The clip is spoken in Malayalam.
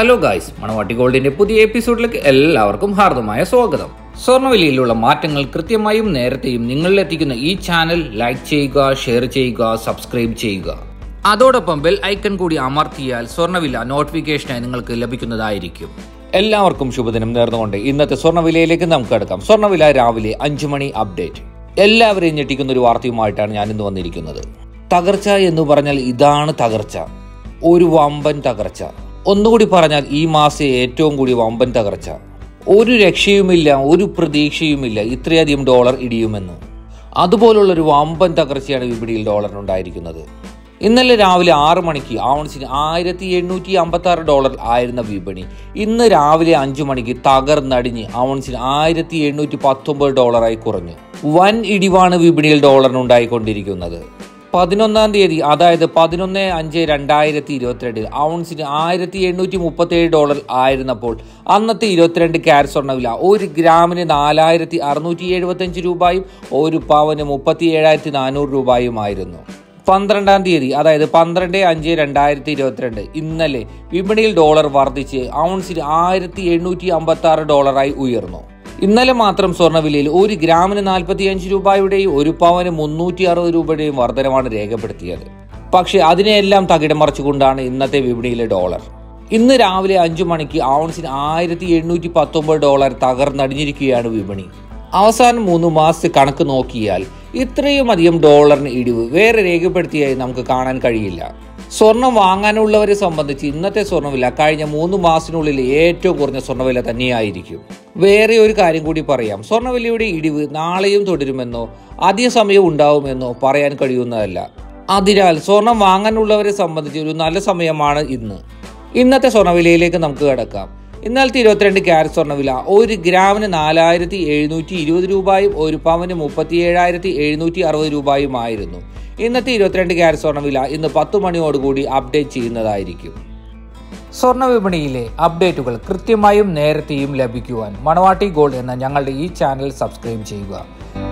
ഹലോ ഗായ്സ് മണവാട്ടി ഗോൾഡിന്റെ പുതിയ എപ്പിസോഡിലേക്ക് എല്ലാവർക്കും ഹാർദമായ സ്വാഗതം സ്വർണ്ണവിലയിലുള്ള മാറ്റങ്ങൾ കൃത്യമായും നേരത്തെയും നിങ്ങളിലെത്തിക്കുന്ന ഈ ചാനൽ ലൈക്ക് ചെയ്യുക ഷെയർ ചെയ്യുക സബ്സ്ക്രൈബ് ചെയ്യുക അതോടൊപ്പം ബെൽ ഐക്കൺ കൂടി അമർത്തിയാൽ സ്വർണ്ണവില നോട്ടിഫിക്കേഷനായി നിങ്ങൾക്ക് ലഭിക്കുന്നതായിരിക്കും എല്ലാവർക്കും ശുഭദിനം നേർന്നുകൊണ്ട് ഇന്നത്തെ സ്വർണ്ണവിലയിലേക്ക് നമുക്ക് എടുക്കാം സ്വർണ്ണവില രാവിലെ അഞ്ചു മണി അപ്ഡേറ്റ് എല്ലാവരെയും ഞെട്ടിക്കുന്ന ഒരു വാർത്തയുമായിട്ടാണ് ഞാൻ ഇന്ന് വന്നിരിക്കുന്നത് തകർച്ച എന്ന് പറഞ്ഞാൽ ഇതാണ് തകർച്ച ഒരു വമ്പൻ തകർച്ച ഒന്നുകൂടി പറഞ്ഞാൽ ഈ മാസം ഏറ്റവും കൂടി വമ്പൻ തകർച്ച ഒരു രക്ഷയുമില്ല ഒരു പ്രതീക്ഷയുമില്ല ഇത്രയധികം ഡോളർ ഇടിയുമെന്ന് അതുപോലുള്ള ഒരു വമ്പൻ തകർച്ചയാണ് വിപണിയിൽ ഡോളറിനുണ്ടായിരിക്കുന്നത് ഇന്നലെ രാവിലെ ആറ് മണിക്ക് ഔൺസിന് ആയിരത്തി എണ്ണൂറ്റി അമ്പത്തി ആറ് ഡോളർ ആയിരുന്ന വിപണി ഇന്ന് രാവിലെ അഞ്ചു മണിക്ക് തകർന്നടിഞ്ഞ് ഔൺസിന് ആയിരത്തി എണ്ണൂറ്റി പത്തൊമ്പത് ഡോളറായി കുറഞ്ഞു വൻ ഇടിവാണ് വിപണിയിൽ ഡോളറിനുണ്ടായിക്കൊണ്ടിരിക്കുന്നത് പതിനൊന്നാം തീയതി അതായത് പതിനൊന്ന് അഞ്ച് രണ്ടായിരത്തി ഇരുപത്തിരണ്ടിൽ ഔൺസിന് ആയിരത്തി എണ്ണൂറ്റി മുപ്പത്തി ഏഴ് ഡോളർ ആയിരുന്നപ്പോൾ അന്നത്തെ ഇരുപത്തിരണ്ട് ക്യാരറ്റ് സ്വർണ്ണവില ഒരു ഗ്രാമിന് നാലായിരത്തി അറുന്നൂറ്റി എഴുപത്തഞ്ച് രൂപയും ഒരു പവന് മുപ്പത്തി ഏഴായിരത്തി നാനൂറ് രൂപയുമായിരുന്നു പന്ത്രണ്ടാം തീയതി അതായത് പന്ത്രണ്ട് അഞ്ച് രണ്ടായിരത്തി ഇരുപത്തിരണ്ട് ഇന്നലെ വിപണിയിൽ ഡോളർ വർദ്ധിച്ച് ഔൺസിന് ആയിരത്തി എണ്ണൂറ്റി അമ്പത്തി ആറ് ഡോളറായി ഉയർന്നു ഇന്നലെ മാത്രം സ്വർണ്ണവിലയിൽ ഒരു ഗ്രാമിന് നാൽപ്പത്തി അഞ്ച് രൂപയുടെയും ഒരു പവന് മുന്നൂറ്റി അറുപത് രൂപയുടെയും വർധനമാണ് രേഖപ്പെടുത്തിയത് പക്ഷേ അതിനെയെല്ലാം തകിടം മറിച്ചുകൊണ്ടാണ് ഇന്നത്തെ വിപണിയിലെ ഡോളർ ഇന്ന് രാവിലെ അഞ്ചു മണിക്ക് ഔൺസിന് ആയിരത്തി എണ്ണൂറ്റി പത്തൊമ്പത് ഡോളർ തകർന്നടിഞ്ഞിരിക്കുകയാണ് വിപണി അവസാനം മൂന്ന് മാസത്തെ കണക്ക് നോക്കിയാൽ ഇത്രയും അധികം ഡോളറിന് ഇടിവ് വേറെ രേഖപ്പെടുത്തിയായി നമുക്ക് കാണാൻ കഴിയില്ല സ്വർണം വാങ്ങാനുള്ളവരെ സംബന്ധിച്ച് ഇന്നത്തെ സ്വർണ്ണവില കഴിഞ്ഞ മൂന്ന് മാസത്തിനുള്ളിൽ ഏറ്റവും കുറഞ്ഞ സ്വർണ്ണവില തന്നെയായിരിക്കും വേറെ ഒരു കാര്യം കൂടി പറയാം സ്വർണ്ണവിലയുടെ ഇടിവ് നാളെയും തുടരുമെന്നോ അധിക സമയം ഉണ്ടാവുമെന്നോ പറയാൻ കഴിയുന്നതല്ല അതിനാൽ സ്വർണം വാങ്ങാനുള്ളവരെ സംബന്ധിച്ച് ഒരു നല്ല സമയമാണ് ഇന്ന് ഇന്നത്തെ സ്വർണ്ണവിലയിലേക്ക് നമുക്ക് കിടക്കാം ഇന്നലത്തെ ഇരുപത്തിരണ്ട് ക്യാരറ്റ് സ്വർണ്ണവില ഒരു ഗ്രാമിന് നാലായിരത്തി എഴുന്നൂറ്റി ഇരുപത് രൂപയും ഒരു പവന് മുപ്പത്തി ഏഴായിരത്തി എഴുന്നൂറ്റി അറുപത് രൂപയുമായിരുന്നു ഇന്നത്തെ ഇരുപത്തിരണ്ട് ക്യാരറ്റ് സ്വർണ്ണവില ഇന്ന് പത്ത് മണിയോടുകൂടി അപ്ഡേറ്റ് ചെയ്യുന്നതായിരിക്കും സ്വർണ്ണ വിപണിയിലെ അപ്ഡേറ്റുകൾ കൃത്യമായും നേരത്തെയും ലഭിക്കുവാൻ മണവാട്ടി ഗോൾഡ് എന്ന ഞങ്ങളുടെ ഈ ചാനൽ സബ്സ്ക്രൈബ് ചെയ്യുക